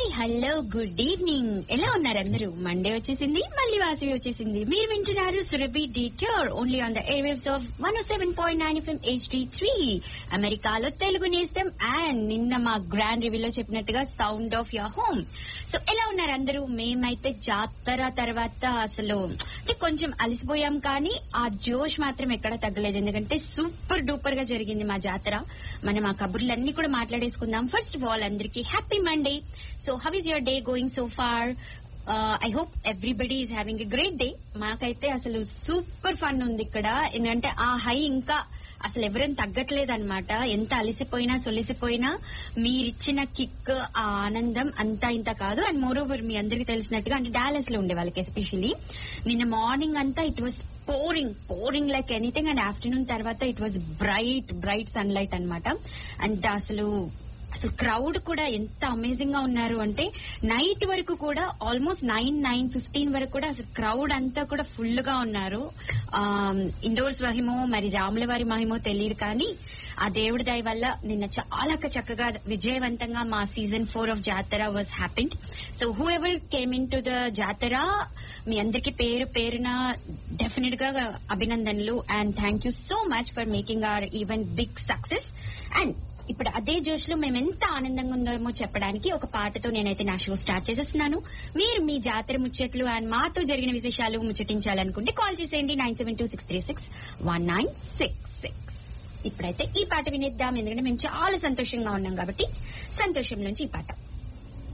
hello good evening ఎలా ఉన్నారు అందరూ మండే వచ్చేసింది మళ్ళీ వాసవి వచ్చేసింది మీరు వింటున్నారు సురభి డిటోర్ only on the air waves of one seven point nine FM HD three అమెరికాలో తెలుగు నేస్తం అండ్ నిన్న మా గ్రాండ్ రివ్యూలో చెప్పినట్టుగా sound of your home so ఎలా ఉన్నారు అందరూ మేమైతే జాతర తర్వాత అసలు అంటే కొంచెం అలసిపోయాం కానీ ఆ జోష్ మాత్రం ఎక్కడ తగ్గలేదు ఎందుకంటే సూపర్ డూపర్ గా జరిగింది మా జాతర మనం ఆ కబుర్లన్నీ కూడా మాట్లాడేసుకుందాం ఫస్ట్ ఆఫ్ ఆల్ అందరికి happy Monday so how is your day going so far I hope everybody is having a great day మాకైతే అసలు సూపర్ ఫన్ ఉంది ఇక్కడ ఎందుకంటే ఆ హై ఇంకా అసలు ఎవరేం తగ్గట్లేదు అనమాట ఎంత అలసిపోయినా సొలిసిపోయినా మీరిచ్చిన కిక్ ఆ ఆనందం అంతా ఇంత కాదు అండ్ మోర్ ఓవర్ మీ అందరికి తెలిసినట్టుగా అంటే డాలస్ లో ఉండే వాళ్ళకి ఎస్పెషల్లీ నిన్న మార్నింగ్ అంతా it was pouring pouring like anything and afternoon తర్వాత it was bright bright sun light అనమాట అండ్ అసలు అసలు క్రౌడ్ కూడా ఎంత అమేజింగ్ గా ఉన్నారు అంటే నైట్ వరకు కూడా ఆల్మోస్ట్ నైన్ నైన్ ఫిఫ్టీన్ వరకు కూడా అసలు క్రౌడ్ అంతా కూడా ఫుల్ గా ఉన్నారు ఇండోర్స్ మహిమో మరి రాముల వారి మహిమో తెలియదు కానీ ఆ దేవుడి దయ వల్ల నిన్న చాలా చక్కగా విజయవంతంగా మా season four of Jatara was happened so whoever came into the Jatara మీ అందరికి పేరు పేరున డెఫినెట్ గా అభినందనలు and thank you so much for making our event big success and ఇప్పుడు అదే జోష్ లో మేము ఎంత ఆనందంగా ఉందేమో చెప్పడానికి ఒక పాటతో నేనైతే నా షో స్టార్ట్ చేసేస్తున్నాను మీరు మీ జాతర ముచ్చట్లు అండ్ మాతో జరిగిన విశేషాలు ముచ్చటించాలనుకుంటే కాల్ చేసేయండి nine seven two six three six one nine six six ఇప్పుడైతే ఈ పాట వినేద్దాం ఎందుకంటే మేము చాలా సంతోషంగా ఉన్నాం కాబట్టి సంతోషం నుంచి ఈ పాట